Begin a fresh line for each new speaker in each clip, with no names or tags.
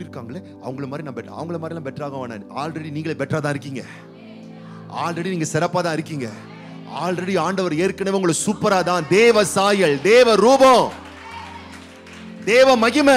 அப்படி இருக்காங்களே அவங்கள மாதிரி நான் பெட்டர் அவங்கள மாதிரிலாம் பெட்டராக வேணாம் ஆல்ரெடி நீங்களே பெட்டராக தான் இருக்கீங்க ஆல்ரெடி நீங்க சிறப்பாக தான் இருக்கீங்க ஆல்ரெடி ஆண்டவர் ஏற்கனவே உங்களை சூப்பரா தான் தேவ சாயல் தேவ ரூபம் தேவ மகிமை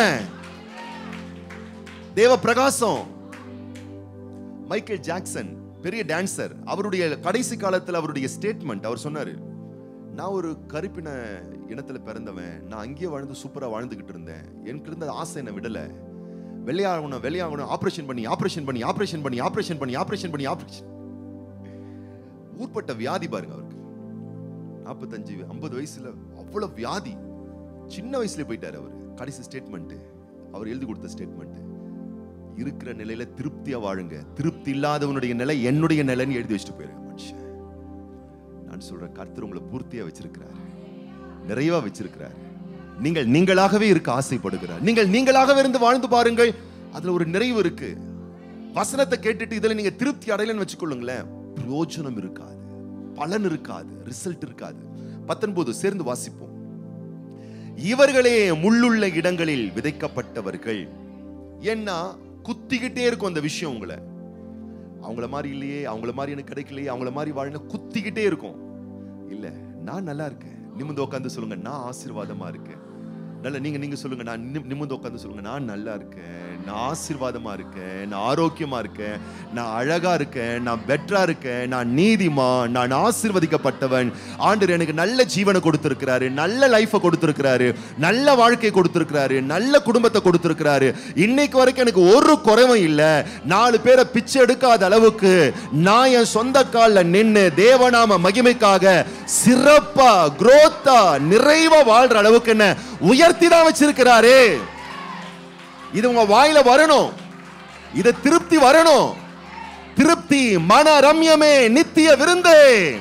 தேவ பிரகாசம் மைக்கேல் ஜாக்சன் பெரிய டான்சர் அவருடைய கடைசி காலத்துல அவருடைய ஸ்டேட்மெண்ட் அவர் சொன்னாரு நான் ஒரு கருப்பின இனத்துல பிறந்தவன் நான் அங்கேயே வாழ்ந்து சூப்பரா வாழ்ந்துகிட்டு இருந்தேன் எனக்கு இருந்த ஆசை என்னை விடல வெள்ளையாகணும் வெள்ளையாகணும் ஆபரேஷன் பண்ணி ஆபரேஷன் பண்ணி ஆபரேஷன் பண்ணி ஆபரேஷன் பண்ணி ஆபரேஷன் பண்ணி ஆபரேஷன் ஊர்பட்ட வியாதி பாருங்க அவருக்கு நாற்பத்தஞ்சு ஐம்பது வயசுல அவ்வளவு வியாதி சின்ன வயசுல போயிட்டாரு அவர் கடைசி ஸ்டேட்மெண்ட் அவர் எழுதி கொடுத்த ஸ்டேட்மெண்ட் இருக்கிற நிலையில திருப்தியா வாழுங்க திருப்தி இல்லாதவனுடைய நிலை என்னுடைய நிலைன்னு எழுதி வச்சுட்டு போயிருங்க மனுஷன் நான் சொல்றேன் கர்த்தர் உங்களை பூர்த்தியா வச்சிருக்கிறார் நிறைவா வச்சிருக்கிறார் நீங்கள் நீங்களாகவே இருக்க ஆசைப்படுகிறார் நீங்கள் நீங்களாகவே இருந்து வாழ்ந்து பாருங்கள் அதுல ஒரு நிறைவு இருக்கு வசனத்தை கேட்டுட்டு இதுல நீங்க திருப்தி அடையலன்னு வச்சுக்கொள்ளுங்களேன் பிரயோஜனம் இருக்காது பலன் இருக்காது ரிசல்ட் இருக்காது பத்தொன்பது சேர்ந்து வாசிப்போம் இவர்களே முள்ளுள்ள இடங்களில் விதைக்கப்பட்டவர்கள் ஏன்னா குத்திக்கிட்டே இருக்கும் அந்த விஷயம் உங்களை அவங்கள மாதிரி இல்லையே அவங்கள மாதிரி எனக்கு கிடைக்கலையே அவங்கள மாதிரி வாழன குத்திக்கிட்டே இருக்கும் இல்ல நான் நல்லா இருக்கேன் நிமிந்து உட்காந்து சொல்லுங்க நான் ஆசீர்வாதமா இருக்கேன் நல்ல நீங்க நீங்க சொல்லுங்க நான் நிம்- நிமிர்ந்து உட்காந்து சொல்லுங்க நான் நல்லா இருக்கேன் நான் ஆசீர்வாதமா இருக்கேன் நான் ஆரோக்கியமா இருக்கேன் நான் அழகா இருக்கேன் நான் பெட்டரா இருக்கேன் நான் நீதிமான் நான் ஆசீர்வதிக்கப்பட்டவன் ஆண்டவர் எனக்கு நல்ல ஜீவனை கொடுத்திருக்கிறாரு நல்ல லைஃபை கொடுத்திருக்கிறாரு நல்ல வாழ்க்கை கொடுத்திருக்கிறாரு நல்ல குடும்பத்தை கொடுத்திருக்கிறாரு இன்னைக்கு வரைக்கும் எனக்கு ஒரு குறைவும் இல்லை நாலு பேரை பிச்சை எடுக்காத அளவுக்கு நான் என் சொந்த கால்ல நின்னு தேவநாம மகிமைக்காக சிறப்பா குரோத்தா நிறைவா வாழ்ற அளவுக்கு என்ன உயர்த்தி தான் வச்சிருக்கிறாரு இது உங்க வாயில வரணும் இது திருப்தி வரணும் திருப்தி மன ரம்யமே நித்திய விருந்தே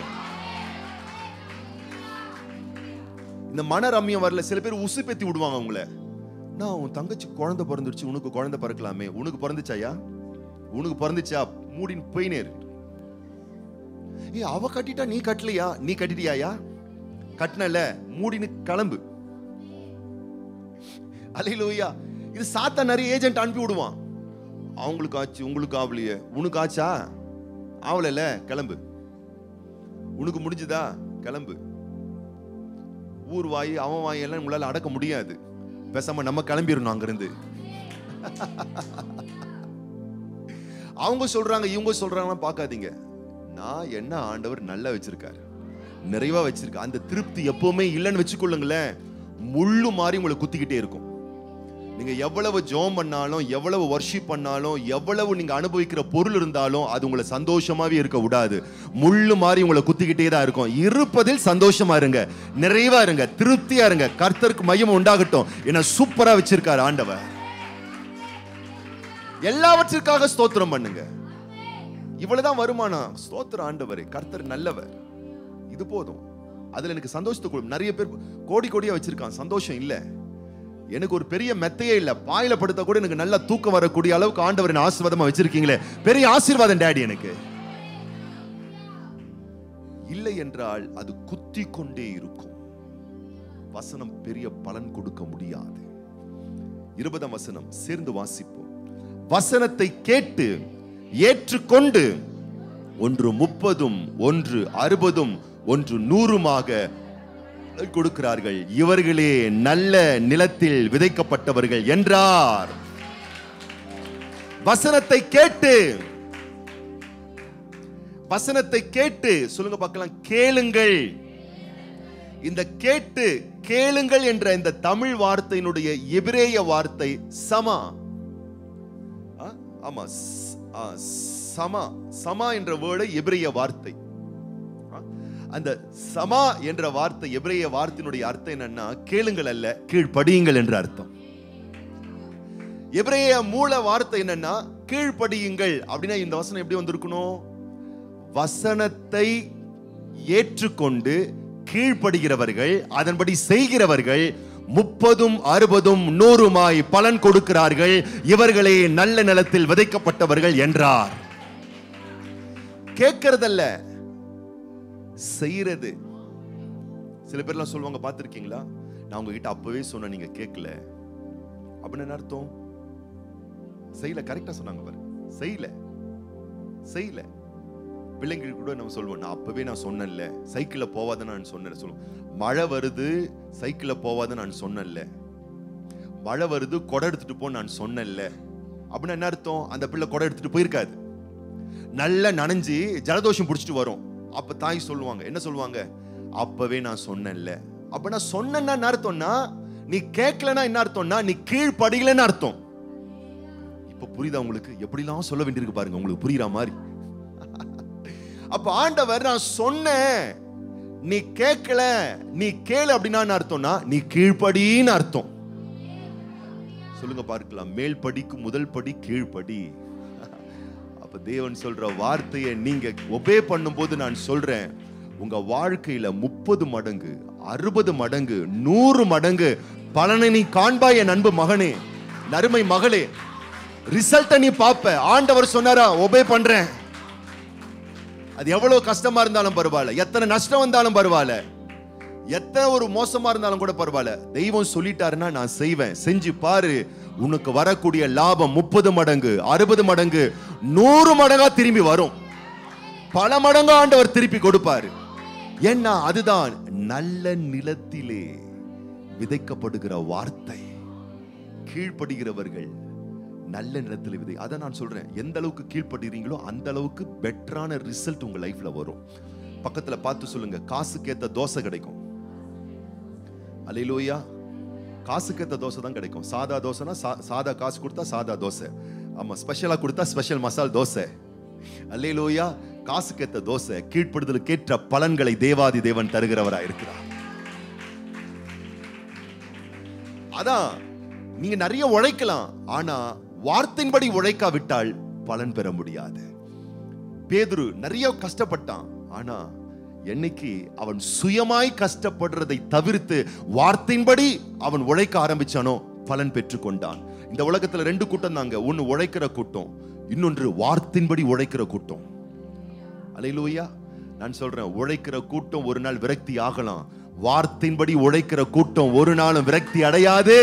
இந்த மன ரம்யம் வரல சில பேர் உசுப்பேத்தி விடுவாங்க உங்களை நான் உன் தங்கச்சி குழந்தை பிறந்துருச்சு உனக்கு குழந்தை பிறக்கலாமே உனக்கு பிறந்துச்சாயா உனக்கு பிறந்துச்சா மூடின்னு போயினே இரு ஏ அவ கட்டிட்டா நீ கட்டலையா நீ கட்டிட்டியாயா கட்டினல மூடின்னு கிளம்பு அலையிலோயா இது சாத்தா நிறைய ஏஜென்ட் அனுப்பி விடுவான் அவங்களுக்கு ஆச்சு உங்களுக்கு ஆவலையே உனக்கு ஆச்சா ஆவலைல கிளம்பு உனக்கு முடிஞ்சுதா கிளம்பு ஊர் வாய் அவன் வாய் எல்லாம் உங்களால அடக்க முடியாது பேசாம நம்ம கிளம்பிடணும் அங்கிருந்து அவங்க சொல்றாங்க இவங்க சொல்றாங்கன்னு பார்க்காதீங்க நான் என்ன ஆண்டவர் நல்லா வச்சிருக்காரு நிறைவா வச்சிருக்க அந்த திருப்தி எப்பவுமே இல்லைன்னு வச்சுக்கொள்ளுங்களேன் முள்ளு மாதிரி உங்களை குத்திக்கிட்டே இருக்கும் நீங்க எவ்வளவு ஜெபம் பண்ணாலும் எவ்வளவு வர்ஷிப் பண்ணாலும் எவ்வளவு நீங்க அனுபவிக்கிற பொருள் இருந்தாலும் அது உங்களை சந்தோஷமாவே இருக்க விடாது முள்ளு மாதிரி உங்களை குத்திக்கிட்டே தான் இருக்கும் இருப்பதில் சந்தோஷமா இருங்க நிறைவா இருங்க திருப்தியா இருங்க கர்த்தருக்கு மையம் உண்டாகட்டும் என்ன சூப்பரா வச்சிருக்காரு ஆண்டவர் எல்லாவற்றிற்காக ஸ்தோத்திரம் பண்ணுங்க இவ்வளவுதான் வருமானம் ஸ்தோத்திரம் ஆண்டவர் கர்த்தர் நல்லவர் இது போதும் அதுல எனக்கு சந்தோஷத்தை கொடு நிறைய பேர் கோடி கோடியா வச்சிருக்கான் சந்தோஷம் இல்ல எனக்கு ஒரு பெரிய மெத்தையே இல்ல பாயில படுத்த கூட எனக்கு நல்ல தூக்கம் வரக்கூடிய அளவுக்கு ஆண்டவர் என்ன ஆசீர்வாதமா வச்சிருக்கீங்களே பெரிய ஆசீர்வாதம் டேடி எனக்கு இல்லை என்றால் அது குத்தி கொண்டே இருக்கும் வசனம் பெரிய பலன் கொடுக்க முடியாது இருபதாம் வசனம் சேர்ந்து வாசிப்போம் வசனத்தை கேட்டு ஏற்றுக்கொண்டு ஒன்று முப்பதும் ஒன்று அறுபதும் ஒன்று நூறுமாக கொடுக்கிறார்கள் இவர்களே நல்ல நிலத்தில் விதைக்கப்பட்டவர்கள் என்றார் வசனத்தை கேட்டு வசனத்தை கேட்டு சொல்லுங்க பார்க்கலாம் கேளுங்கள் இந்த கேட்டு கேளுங்கள் என்ற இந்த தமிழ் வார்த்தையினுடைய எபிரேய வார்த்தை சமா ஆ, ஆமா ஸ்- ஆ, சமா சமா என்ற வேர்டு எபிரேய வார்த்தை ஆ, அந்த சமா என்ற வார்த்தை எபிரேய வார்த்தையினுடைய அர்த்தம் என்னன்னா கேளுங்கள் அல்ல கீழ்ப்படியுங்கள் என்ற அர்த்தம் எபிரேய மூல வார்த்தை என்னன்னா கீழ்ப்படியுங்கள் அப்படின்னா இந்த வசனம் எப்படி வந்திருக்கணும் வசனத்தை ஏற்றுக்கொண்டு கீழ்ப்படுகிறவர்கள் அதன்படி செய்கிறவர்கள் முப்பதும் அறுபதும் நூறுமாய் பலன் கொடுக்கிறார்கள் இவர்களே நல்ல நிலத்தில் விதைக்கப்பட்டவர்கள் என்றார் கேட்கறதல்ல செய்யறது சில பேர்லாம் சொல்லுவாங்க பார்த்திருக்கீங்களா நான் உங்ககிட்ட அப்பவே சொன்னேன் நீங்க கேட்கல அப்படின்னு என்ன அர்த்தம் செய்யல கரெக்டா சொன்னாங்க பாரு செய்யல செய்யல பிள்ளைங்களுக்கு கூட நம்ம சொல்லுவோம் நான் அப்பவே நான் சொன்னேன்ல சைக்கிள்ல போவாத நான் சொன்னேன் சொல்லுவோம் மழை வருது சைக்கிள்ல போவாத நான் சொன்னேன்ல மழை வருது கொடை எடுத்துட்டு போ நான் சொன்னேன்ல அப்படின்னு என்ன அர்த்தம் அந்த பிள்ளை கொடை எடுத்துட்டு போயிருக்காது நல்லா நனைஞ்சு ஜலதோஷம் பிடிச்சிட்டு வரும் அப்ப தாய் சொல்லுவாங்க என்ன சொல்லுவாங்க அப்பவே நான் சொன்னேன்ல அப்ப நான் சொன்னேன்னா என்ன அர்த்தம்னா நீ கேட்கலன்னா என்ன அர்த்தம்னா நீ கீழ்ப்படிகலன்னு அர்த்தம் இப்ப புரியுதா உங்களுக்கு எப்படிலாம் சொல்ல வேண்டியிருக்கு பாருங்க உங்களுக்கு புரியுற மாதிரி அப்ப ஆண்டவர் நான் சொன்னேன் நீ கேட்கல நீ கேளு அப்படின்னா என்ன அர்த்தம்னா நீ கீழ்ப்படின்னு அர்த்தம் சொல்லுங்க பார்க்கலாம் மேல் படிக்கு முதல் படி கீழ்ப்படி அப்ப தேவன் சொல்ற வார்த்தையை நீங்க ஒபே பண்ணும்போது நான் சொல்றேன் உங்க வாழ்க்கையில முப்பது மடங்கு அறுபது மடங்கு நூறு மடங்கு பலனை நீ காண்பாய் என் அன்பு மகனே நறுமை மகளே ரிசல்ட்டை நீ பாப்ப ஆண்டவர் சொன்னாரா ஒபே பண்றேன் அது எவ்வளவு கஷ்டமா இருந்தாலும் பரவாயில்ல எத்தனை நஷ்டம் வந்தாலும் பரவாயில்ல எத்தனை ஒரு மோசமா இருந்தாலும் கூட பரவாயில்ல தெய்வம் சொல்லிட்டாருன்னா நான் செய்வேன் செஞ்சு பாரு உனக்கு வரக்கூடிய லாபம் முப்பது மடங்கு அறுபது மடங்கு நூறு மடங்கா திரும்பி வரும் பல மடங்கா ஆண்டவர் திருப்பி கொடுப்பாரு ஏன்னா அதுதான் நல்ல நிலத்திலே விதைக்கப்படுகிற வார்த்தை கீழ்ப்படுகிறவர்கள் நல்ல நிலத்தில் விதை அதை நான் சொல்றேன் எந்த அளவுக்கு கீழ்ப்படுகிறீங்களோ அந்த அளவுக்கு பெட்டரான ரிசல்ட் உங்க லைஃப்ல வரும் பக்கத்துல பார்த்து சொல்லுங்க காசுக்கேத்த தோசை கிடைக்கும் அலையிலோயா காசுக்கேத்த தோசை தான் கிடைக்கும் சாதா தோசைனா சா- சாதா காசு கொடுத்தா சாதா தோசை ஆமா ஸ்பெஷலா கொடுத்தா ஸ்பெஷல் மசால் தோசை அல்லேலூயா காசுக்கேத்த தோசை கீழ்ப்படுதலுக்கேற்ற பலன்களை தேவாதி தேவன் தருகிறவரா இருக்கிறார் அதான் நீங்க நிறைய உழைக்கலாம் ஆனா வார்த்தையின்படி உழைக்காவிட்டால் பலன் பெற முடியாது பேதுரு நிறைய கஷ்டப்பட்டான் ஆனா என்னைக்கு அவன் சுயமாய் கஷ்டப்படுறதை தவிர்த்து வார்த்தையின்படி அவன் உழைக்க ஆரம்பிச்சானோ பலன் பெற்றுக்கொண்டான் இந்த உலகத்துல ரெண்டு கூட்டம் தாங்க ஒன்னு உழைக்கிற கூட்டம் இன்னொன்று வார்த்தையின்படி உழைக்கிற கூட்டம் அலையிலூயா நான் சொல்றேன் உழைக்கிற கூட்டம் ஒரு நாள் விரக்தி ஆகலாம் வார்த்தையின்படி உழைக்கிற கூட்டம் ஒரு நாளும் விரக்தி அடையாது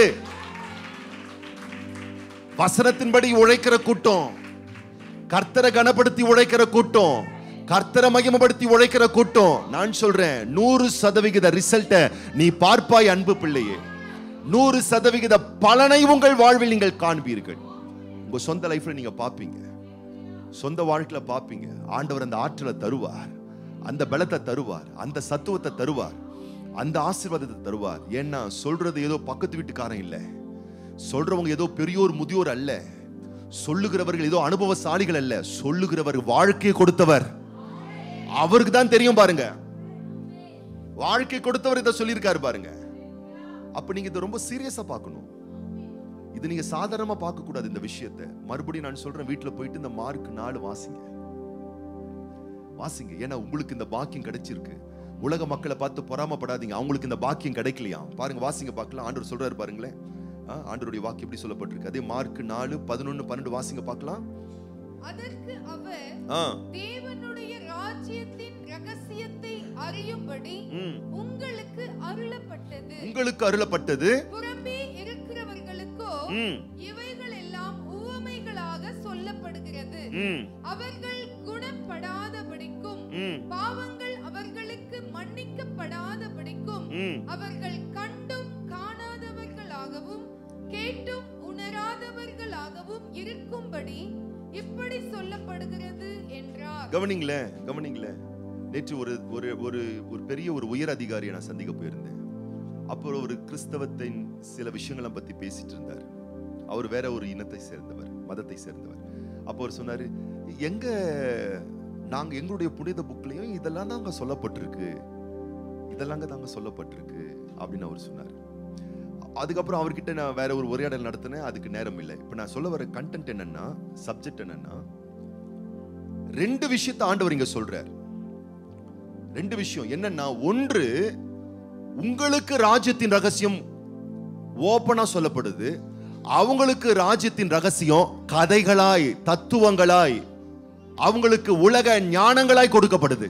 வசனத்தின்படி உழைக்கிற கூட்டம் கர்த்தரை கனப்படுத்தி உழைக்கிற கூட்டம் கர்த்தரை மகிமைப்படுத்தி உழைக்கிற கூட்டம் நான் சொல்றேன் நூறு சதவிகித ரிசல்ட்டை நீ பார்ப்பாய் அன்பு பிள்ளையே நூறு சதவிகித பலனை உங்கள் வாழ்வில் நீங்கள் காண்பீர்கள் உங்க சொந்த லைஃப்ல நீங்க பார்ப்பீங்க சொந்த வாழ்க்கையில பார்ப்பீங்க ஆண்டவர் அந்த ஆற்றலை தருவார் அந்த பலத்தை தருவார் அந்த சத்துவத்தை தருவார் அந்த ஆசீர்வாதத்தை தருவார் ஏன்னா சொல்றது ஏதோ பக்கத்து வீட்டுக்காரன் இல்லை சொல்றவங்க ஏதோ பெரியோர் முதியோர் அல்ல சொல்லுகிறவர்கள் ஏதோ அனுபவசாலிகள் அல்ல சொல்லுகிறவர் வாழ்க்கையை கொடுத்தவர் அவருக்கு தான் தெரியும் பாருங்க வாழ்க்கை கொடுத்தவர் இதை சொல்லியிருக்காரு பாருங்க அப்ப நீங்க இதை ரொம்ப சீரியஸா பார்க்கணும் இது நீங்க சாதாரணமா பார்க்க கூடாது இந்த விஷயத்தை மறுபடியும் நான் சொல்றேன் வீட்டுல போயிட்டு இந்த மார்க் நாலு வாசிங்க வாசிங்க ஏன்னா உங்களுக்கு இந்த பாக்கியம் கிடைச்சிருக்கு உலக மக்களை பார்த்து பொறாமப்படாதீங்க அவங்களுக்கு இந்த பாக்கியம் கிடைக்கலையா பாருங்க வாசிங்க பார்க்கலாம் ஆண்டவர் சொல்றாரு பாருங்களேன் ஆ, ஆண்டவருடைய வாக்கு எப்படி சொல்லப்பட்டிருக்கு அதே மார்க் நாலு பதினொன்னு பன்னெண்டு வாசிங்க பார்க்கலாம்
அதற்கு அவர்
ஆ
தேவனுடைய ராஜ்யத்தின் ரகசியத்தை அறியும்படி
ம்.
உங்களுக்கு அருளப்பட்டது
உங்களுக்கு அருளப்பட்டது
புறம்பே இருக்கிறவர்களுக்கோ
ம்,
இவைகள் எல்லாம் உவமைகளாக சொல்லப்படுகிறது
ம்,
அவர்கள் குணப்படாதபடிக்கும்
ம்,
பாவங்கள் அவர்களுக்கு மன்னிக்கப்படாதபடிக்கும்
ம்.
அவர்கள் கண்டும் காணாதவர்களாகவும் கேட்டும் உணராதவர்களாகவும் இருக்கும்படி இப்படி சொல்லப்படுகிறது என்றார்
கவனிங்களேன் கவனிங்களேன் நேற்று ஒரு ஒரு ஒரு ஒரு பெரிய ஒரு உயர் அதிகாரியை நான் சந்திக்க போயிருந்தேன் அப்போ ஒரு கிறிஸ்தவத்தின் சில விஷயங்களை பத்தி பேசிட்டு இருந்தார் அவர் வேற ஒரு இனத்தை சேர்ந்தவர் மதத்தை சேர்ந்தவர் அப்போ அவர் சொன்னாரு எங்க நாங்க எங்களுடைய புனித புக்லயும் இதெல்லாம் தாங்க சொல்லப்பட்டிருக்கு இதெல்லாம் தாங்க சொல்லப்பட்டிருக்கு அப்படின்னு அவர் சொன்னார் அதுக்கப்புறம் அவர்கிட்ட நான் வேற ஒரு உரையாடல் நடத்தினேன் அதுக்கு நேரம் இல்லை இப்போ நான் சொல்ல வர கண்டென்ட் என்னன்னா சப்ஜெக்ட் என்னன்னா ரெண்டு விஷயத்தை ஆண்டவர் இங்க சொல்றார் ரெண்டு விஷயம் என்னன்னா ஒன்று உங்களுக்கு ராஜ்யத்தின் ரகசியம் ஓபனா சொல்லப்படுது அவங்களுக்கு ராஜ்யத்தின் ரகசியம் கதைகளாய் தத்துவங்களாய் அவங்களுக்கு உலக ஞானங்களாய் கொடுக்கப்படுது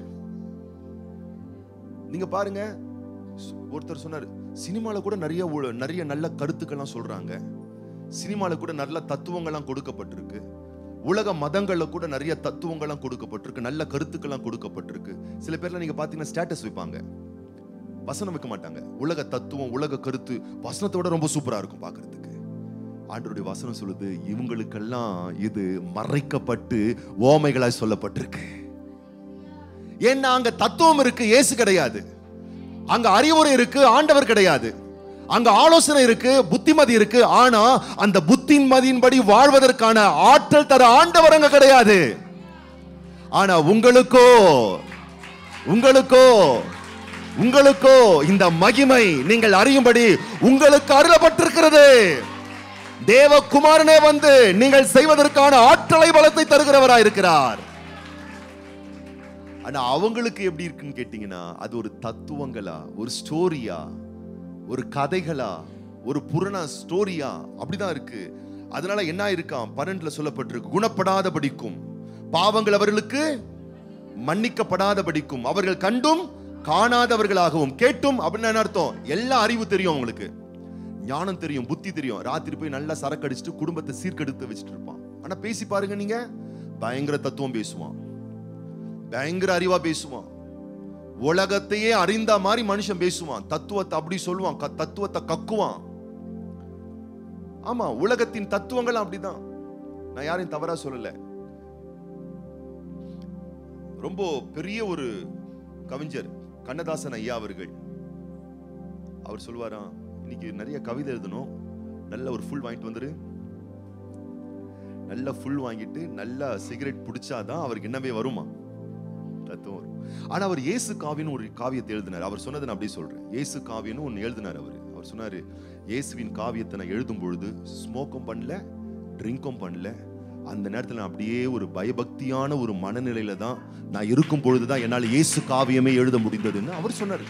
நீங்க பாருங்க ஒருத்தர் சொன்னாரு சினிமால கூட நிறைய உ- நிறைய நல்ல கருத்துக்கள்லாம் சொல்றாங்க சினிமால கூட நல்ல தத்துவங்கள்லாம் கொடுக்கப்பட்டிருக்கு உலக மதங்கள்ல கூட நிறைய தத்துவங்கள்லாம் கொடுக்கப்பட்டிருக்கு நல்ல கருத்துக்கள்லாம் கொடுக்கப்பட்டிருக்கு சில பேர்ல நீங்க பாத்தீங்கன்னா ஸ்டேட்டஸ் வைப்பாங்க வசனம் வைக்க மாட்டாங்க உலக தத்துவம் உலக கருத்து வசனத்தோட ரொம்ப சூப்பரா இருக்கும் பார்க்கிறதுக்கு ஆண்டவருடைய வசனம் சொல்லுது இவங்களுக்கெல்லாம் இது மறைக்கப்பட்டு ஓமைகளாய் சொல்லப்பட்டிருக்கு ஏன்னா அங்க தத்துவம் இருக்கு இயேசு கிடையாது அங்க அறிவுரை இருக்கு ஆண்டவர் கிடையாது அங்க ஆலோசனை இருக்கு புத்திமதி இருக்கு ஆனா அந்த புத்திமதியின்படி வாழ்வதற்கான ஆற்றல் தர ஆண்டவர் அங்க கிடையாது ஆனா உங்களுக்கோ உங்களுக்கோ உங்களுக்கோ இந்த மகிமை நீங்கள் அறியும்படி உங்களுக்கு அருளப்பட்டிருக்கிறது தேவகுமாரனே வந்து நீங்கள் செய்வதற்கான ஆற்றலை பலத்தை தருகிறவராயிருக்கிறார் ஆனா அவங்களுக்கு எப்படி இருக்குன்னு கேட்டீங்கன்னா அது ஒரு தத்துவங்களா ஒரு ஸ்டோரியா ஒரு கதைகளா ஒரு புராண ஸ்டோரியா அப்படிதான் இருக்கு அதனால என்ன இருக்காம் பன்னெண்டுல சொல்லப்பட்டிருக்கு குணப்படாதபடிக்கும் பாவங்கள் அவர்களுக்கு மன்னிக்கப்படாதபடிக்கும் அவர்கள் கண்டும் காணாதவர்களாகவும் கேட்டும் அப்படின்னு என்ன அர்த்தம் எல்லா அறிவு தெரியும் அவங்களுக்கு ஞானம் தெரியும் புத்தி தெரியும் ராத்திரி போய் நல்லா சரக்கு அடிச்சுட்டு குடும்பத்தை சீர்கெடுத்து வச்சுட்டு இருப்பான் ஆனா பேசி பாருங்க நீங்க பயங்கர தத்துவம் பேசுவான் பயங்கர அறிவா பேசுவான் உலகத்தையே அறிந்த மாதிரி மனுஷன் பேசுவான் தத்துவத்தை அப்படி சொல்லுவான் க- தத்துவத்தை கக்குவான் ஆமா உலகத்தின் தத்துவங்கள் அப்படிதான் நான் யாரையும் தவறா சொல்லல ரொம்ப பெரிய ஒரு கவிஞர் கண்ணதாசன் ஐயா அவர்கள் அவர் சொல்வாராம் இன்னைக்கு நிறைய கவிதை எழுதணும் நல்ல ஒரு ஃபுல் வாங்கிட்டு வந்துரு நல்ல ஃபுல் வாங்கிட்டு நல்லா சிகரெட் பிடிச்சாதான் அவருக்கு என்னவே வருமா தத்துவம் வரும் ஆனா அவர் இயேசு காவின்னு ஒரு காவியத்தை எழுதினார் அவர் சொன்னதை நான் அப்படியே சொல்றேன் இயேசு காவியன்னு ஒன்னு எழுதினார் அவர் அவர் சொன்னாரு இயேசுவின் காவியத்தை நான் எழுதும் பொழுது ஸ்மோக்கும் பண்ணல ட்ரிங்க்கும் பண்ணல அந்த நேரத்தில் நான் அப்படியே ஒரு பயபக்தியான ஒரு மனநிலையில தான் நான் இருக்கும் பொழுதுதான் என்னால் இயேசு காவியமே எழுத முடிந்ததுன்னு அவர் சொன்னார்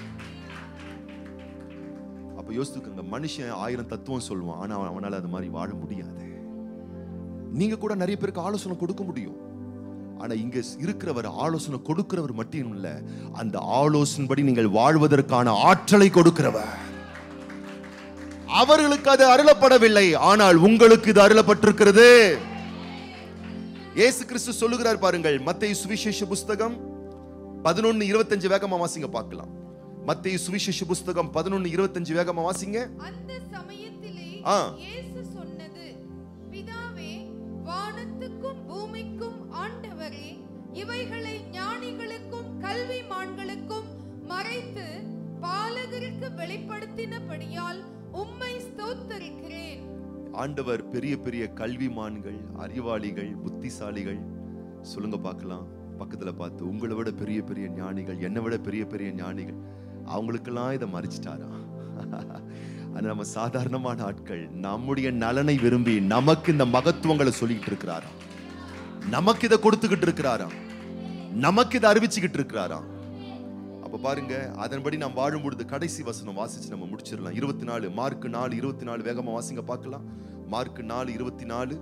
அப்ப யோசித்துக்கங்க மனுஷன் ஆயிரம் தத்துவம் சொல்லுவான் ஆனா அவன் அவனால அது மாதிரி வாழ முடியாது நீங்க கூட நிறைய பேருக்கு ஆலோசனை கொடுக்க முடியும் ஆனா இங்க இருக்கிறவர் ஆலோசனை கொடுக்கிறவர் மட்டும் இல்ல அந்த ஆலோசனைப்படி நீங்கள் வாழ்வதற்கான ஆற்றலை கொடுக்கிறவர் அவர்களுக்கு அது அருளப்படவில்லை ஆனால் உங்களுக்கு இது அருளப்பட்டிருக்கிறது இயேசு கிறிஸ்து சொல்லுகிறார் பாருங்கள் மத்தேயு சுவிசேஷ புஸ்தகம் பதினொன்னு இருபத்தஞ்சு வேகமா வாசிங்க பார்க்கலாம் மத்தேயு சுவிசேஷ புஸ்தகம் பதினொன்னு இருபத்தஞ்சு வேகமா வாசிங்க
அந்த சமயத்திலே
ஆ.
இயேசு சொன்னது பிதாவே வானத்துக்கும் பூமிக்கும் ஆண்டவரே இவைகளை ஞானிகளுக்கும் கல்விமான்களுக்கும் மறைத்து பாலகருக்கு வெளிப்படுத்தினபடியால் உம்மை ஸ்தோத்தரிக்கிறேன்
ஆண்டவர் பெரிய பெரிய கல்விமான்கள் அறிவாளிகள் புத்திசாலிகள் சொல்லுங்க பார்க்கலாம் பக்கத்துல பார்த்து உங்களை விட பெரிய பெரிய ஞானிகள் என்னை விட பெரிய பெரிய ஞானிகள் அவங்களுக்கெல்லாம் இதை மறைச்சிட்டாரா ஆனா நம்ம சாதாரணமான ஆட்கள் நம்முடைய நலனை விரும்பி நமக்கு இந்த மகத்துவங்களை சொல்லிக்கிட்டு இருக்கிறாராம் நமக்கு இதை கொடுத்துக்கிட்டு இருக்கிறாராம் நமக்கு இதை அறிவிச்சுக்கிட்டு இருக்கிறாராம் அப்ப பாருங்க அதன்படி நாம் வாழும் பொழுது கடைசி வசனம் வாசிச்சு நம்ம முடிச்சிடலாம் இருபத்தி நாலு மார்க் நாலு இருபத்தி நாலு வேகமா வாசிங்க பார்க்கலாம் மார்க் நாலு இருபத்தி நாலு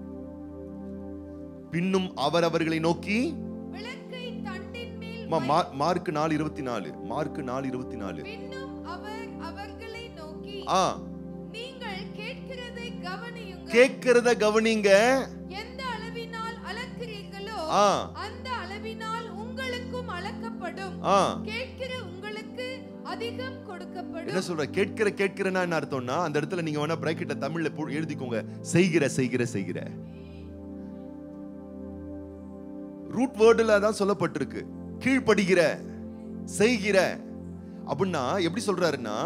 பின்னும் அவர் அவர்களை நோக்கி
விளக்கை தண்டின் மேல்
அம்மா, மா- மார்க் நாலு இருபத்தி நாலு மார்க் நாலு இருபத்தி நாலு
பின்னும் அவர் அவர்களை நோக்கி
ஆ
நீங்கள் கேட்கிறதை கவனியுங்கள்
கேட்கிறத கவனிங்க
எந்த அளவினால் அளக்கிறீர்களோ
ஆ
அந்த அளவினால் உங்களுக்கும் அளக்கப்படும்
ஆ
கேட்கிற உங்களுக்கு அதிகம்
என்ன
கொடுக்கப்படும்
சொல்ற கேட்கிற கேட்கிறனா என்ன அர்த்தம்னா அந்த இடத்துல நீங்க வேணா பிராக்கெட்ட தமிழ்ல போ- எழுதிக்கோங்க செய்கிற செய்கிற செய்கிற ரூட் வேர்டுல தான் சொல்லப்பட்டிருக்கு கீழ்ப்படுகிற செய்கிற அப்படின்னா எப்படி சொல்றாருன்னா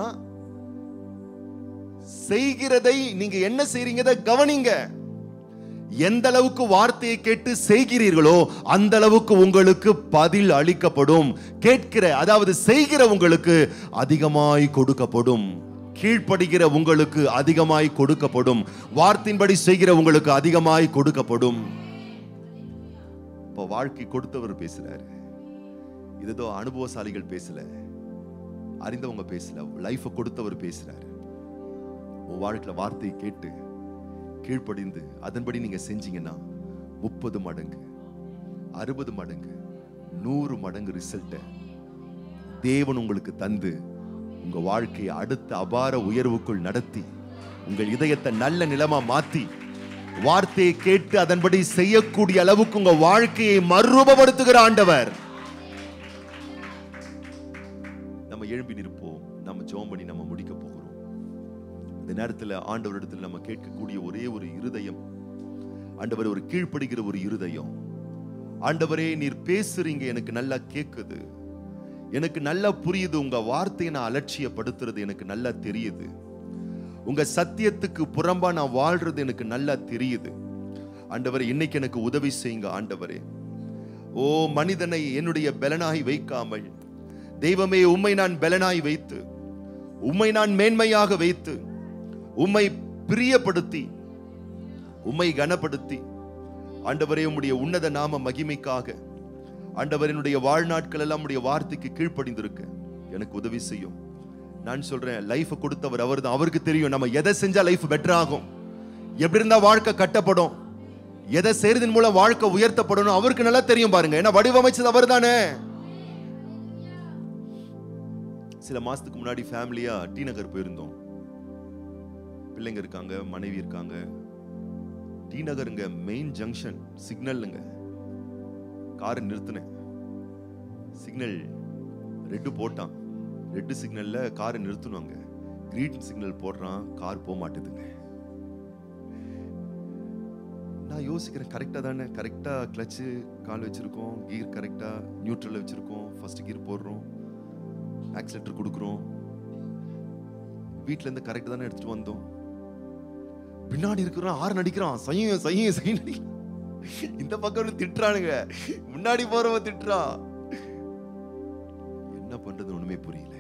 செய்கிறதை நீங்க என்ன செய்றீங்கத கவனிங்க எந்த அளவுக்கு வார்த்தையை கேட்டு செய்கிறீர்களோ அந்த அளவுக்கு உங்களுக்கு பதில் அளிக்கப்படும் கேட்கிற அதாவது செய்கிற உங்களுக்கு அதிகமாய் கொடுக்கப்படும் கீழ்ப்படுகிற உங்களுக்கு அதிகமாய் கொடுக்கப்படும் வார்த்தையின்படி செய்கிற உங்களுக்கு அதிகமாய் கொடுக்கப்படும் இப்போ வாழ்க்கை கொடுத்தவர் பேசுறாரு இது ஏதோ அனுபவசாலிகள் பேசல அறிந்தவங்க பேசல லைஃபை கொடுத்தவர் பேசுறாரு உன் வாழ்க்கையில வார்த்தையை கேட்டு கீழ்ப்படிந்து அதன்படி நீங்க செஞ்சீங்கன்னா முப்பது மடங்கு அறுபது மடங்கு நூறு மடங்கு ரிசல்ட்டை தேவன் உங்களுக்கு தந்து உங்க வாழ்க்கையை அடுத்த அபார உயர்வுக்குள் நடத்தி உங்கள் இதயத்தை நல்ல நிலமா மாத்தி வார்த்தையை கேட்டு அதன்படி செய்யக்கூடிய அளவுக்கு உங்க வாழ்க்கையை மறுரூபப்படுத்துகிற ஆண்டவர் நம்ம எழும்பி நிற்போம் நம்ம ஜெபம் பண்ணி நம்ம முடிக்க போகிறோம் இந்த நேரத்துல ஆண்டவரிடத்தில் நம்ம கேட்கக்கூடிய ஒரே ஒரு இருதயம் ஆண்டவர் ஒரு கீழ்ப்படுகிற ஒரு இருதயம் ஆண்டவரே நீர் பேசுறீங்க எனக்கு நல்லா கேக்குது எனக்கு நல்லா புரியுது உங்க வார்த்தையை நான் அலட்சியப்படுத்துறது எனக்கு நல்லா தெரியுது உங்க சத்தியத்துக்கு புறம்பா நான் வாழ்றது எனக்கு நல்லா தெரியுது ஆண்டவரே இன்னைக்கு எனக்கு உதவி செய்யுங்க ஆண்டவரே ஓ மனிதனை என்னுடைய பலனாய் வைக்காமல் தெய்வமே உம்மை நான் பலனாய் வைத்து உம்மை நான் மேன்மையாக வைத்து உம்மை பிரியப்படுத்தி உம்மை கனப்படுத்தி ஆண்டவரே உம்முடைய உன்னத நாம மகிமைக்காக ஆண்டவரினுடைய வாழ்நாட்கள் எல்லாம் உடைய வார்த்தைக்கு கீழ்ப்படிந்திருக்க எனக்கு உதவி செய்யும் நான் சொல்றேன் லைஃப் கொடுத்தவர் அவர் தான் அவருக்கு தெரியும் நம்ம எதை செஞ்சா லைஃப் பெட்டர் ஆகும் எப்படி இருந்தா வாழ்க்கை கட்டப்படும் எதை செய்யறதன் மூலம் வாழ்க்கை உயர்த்தப்படணும் அவருக்கு நல்லா தெரியும் பாருங்க ஏன்னா வடிவமைச்சது அவர் தானே சில மாசத்துக்கு முன்னாடி ஃபேமிலியா டி நகர் போயிருந்தோம் பிள்ளைங்க இருக்காங்க மனைவி இருக்காங்க டி நகருங்க மெயின் ஜங்ஷன் சிக்னல்லுங்க காரை நிறுத்தினேன் சிக்னல் ரெட்டு போட்டான் ரெட்டு சிக்னல்ல காரை நிறுத்தணுங்க கிரீன் சிக்னல் போடுறான் கார் போக மாட்டுதுங்க நான் யோசிக்கிறேன் கரெக்டாக தானே கரெக்டாக கிளச்சு கால் வச்சிருக்கோம் கீர் கரெக்டாக நியூட்ரலில் வச்சிருக்கோம் ஃபர்ஸ்ட் கீர் போடுறோம் ஆக்சிலேட்டர் கொடுக்குறோம் வீட்ல இருந்து கரெக்டாக தானே எடுத்துட்டு வந்தோம் பின்னாடி இருக்கிறான் ஆறு நடிக்கிறான் சையும் சையும் சையும் நடிக்கிறான் இந்த பக்கம் இருந்து திட்டுறானுங்க முன்னாடி போறவன் திட்டுறான் என்ன பண்றது ஒண்ணுமே புரியல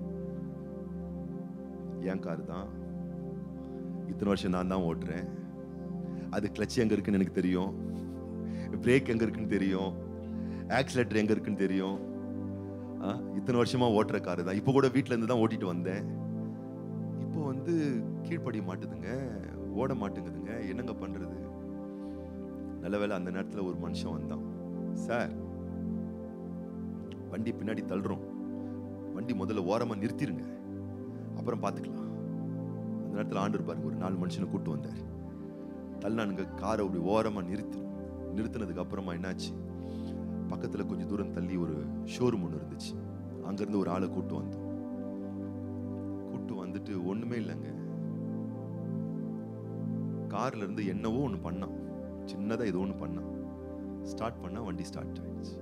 என் கார் தான் இத்தனை வருஷம் நான் தான் ஓட்டுறேன் அது கிளச் எங்க இருக்குன்னு எனக்கு தெரியும் பிரேக் எங்க இருக்குன்னு தெரியும் ஆக்சிலேட்டர் எங்க இருக்குன்னு தெரியும் ஆ, இத்தனை வருஷமா ஓட்டுற காரு தான் இப்போ கூட வீட்ல இருந்து தான் ஓட்டிட்டு வந்தேன் இப்போ வந்து கீழ்ப்படிய மாட்டுதுங்க ஓட மாட்டேங்குதுங்க என்னங்க பண்றது நல்ல வேளை அந்த நேரத்துல ஒரு மனுஷன் வந்தான் சார் வண்டி பின்னாடி தள்ளுறோம் வண்டி முதல்ல ஓரமா நிறுத்திருங்க அப்புறம் பார்த்துக்கலாம் அந்த நேரத்துல ஆண்டு இருப்பாரு ஒரு நாலு மனுஷனை கூட்டு வந்தார் தள்ளானுங்க காரை அப்படி ஓரமா நிறுத்தி நிறுத்தினதுக்கு அப்புறமா என்னாச்சு பக்கத்துல கொஞ்சம் தூரம் தள்ளி ஒரு ஷோரூம் ஒன்று இருந்துச்சு அங்கிருந்து ஒரு ஆளை கூட்டு வந்தோம் கூட்டு வந்துட்டு ஒண்ணுமே இல்லைங்க கார்ல இருந்து என்னவோ ஒன்று பண்ணான் சின்னதா ஏதோ ஒன்று பண்ணான் ஸ்டார்ட் பண்ணா வண்டி ஸ்டார்ட் ஆயிடுச்சு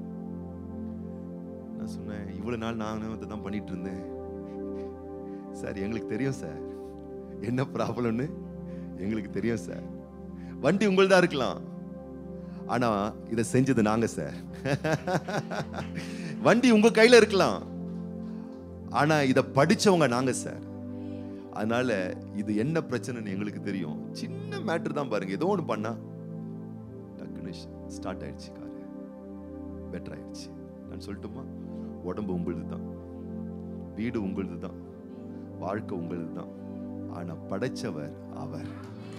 நான் சொன்னேன் இவ்வளவு நாள் நானும் அதை தான் பண்ணிட்டு இருந்தேன் சார் எங்களுக்கு தெரியும் சார் என்ன ப்ராப்ளம்னு எங்களுக்கு தெரியும் சார் வண்டி உங்களுதா இருக்கலாம் ஆனா இதை செஞ்சது நாங்க சார் வண்டி உங்க கையில இருக்கலாம் ஆனா இத படிச்சவங்க நாங்க சார் அதனால இது என்ன பிரச்சனைன்னு எங்களுக்கு தெரியும் சின்ன மேட்டர் தான் பாருங்க ஏதோ ஒன்று பண்ணா டக்குன்னு ஸ்டார்ட் ஆயிடுச்சு கார் பெட்டர் ஆயிடுச்சு நான் சொல்லட்டுமா உடம்பு உங்களுது தான் வீடு உங்களுது தான் வாழ்க்கை உங்களுது தான் ஆனா படைச்சவர் அவர்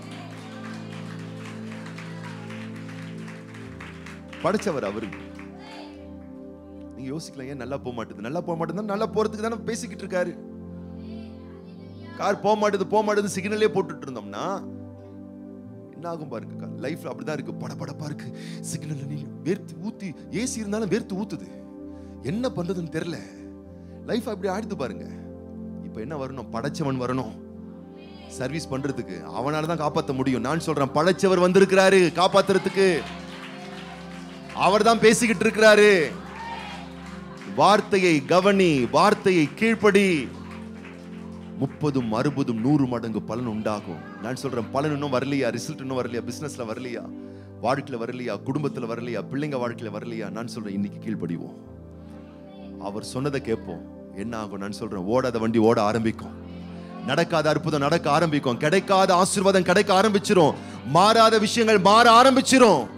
படைச்சவர் அவருக்கு நீங்க யோசிக்கலாம் ஏன் நல்லா போக மாட்டேது நல்லா போக மாட்டேது நல்லா போறதுக்கு தானே பேசிக்கிட்டு இருக்காரு கார் போக மாட்டேது போக மாட்டேது சிக்னலே போட்டுட்டு இருந்தோம்னா என்ன ஆகும் பாருங்க லைஃப்ல அப்படிதான் இருக்கு படபடப்பா இருக்கு சிக்னல்ல நீ வேர்த்து ஊத்தி ஏசி இருந்தாலும் வேர்த்து ஊத்துது என்ன பண்றதுன்னு தெரியல லைஃப் அப்படி ஆடுது பாருங்க இப்போ என்ன வரணும் படைச்சவன் வரணும் சர்வீஸ் பண்றதுக்கு அவனால தான் காப்பாற்ற முடியும் நான் சொல்றேன் படைச்சவர் வந்திருக்கிறாரு காப்பாத்துறதுக்கு அவர் தான் பேசிக்கிட்டு இருக்கிறாரு வார்த்தையை கவனி வார்த்தையை கீழ்ப்படி முப்பதும் அறுபதும் நூறு மடங்கு பலன் உண்டாகும் நான் சொல்றேன் பலன் இன்னும் வரலையா ரிசல்ட் இன்னும் வரலையா பிசினஸ்ல வரலையா வாழ்க்கையில வரலையா குடும்பத்துல வரலையா பிள்ளைங்க வாழ்க்கையில வரலையா நான் சொல்றேன் இன்னைக்கு கீழ்ப்படிவோம் அவர் சொன்னதை கேட்போம் என்ன ஆகும் நான் சொல்றேன் ஓடாத வண்டி ஓட ஆரம்பிக்கும் நடக்காத அற்புதம் நடக்க ஆரம்பிக்கும் கிடைக்காத ஆசீர்வாதம் கிடைக்க ஆரம்பிச்சிரும் மாறாத விஷயங்கள் மாற ஆரம்பிச்சிரும்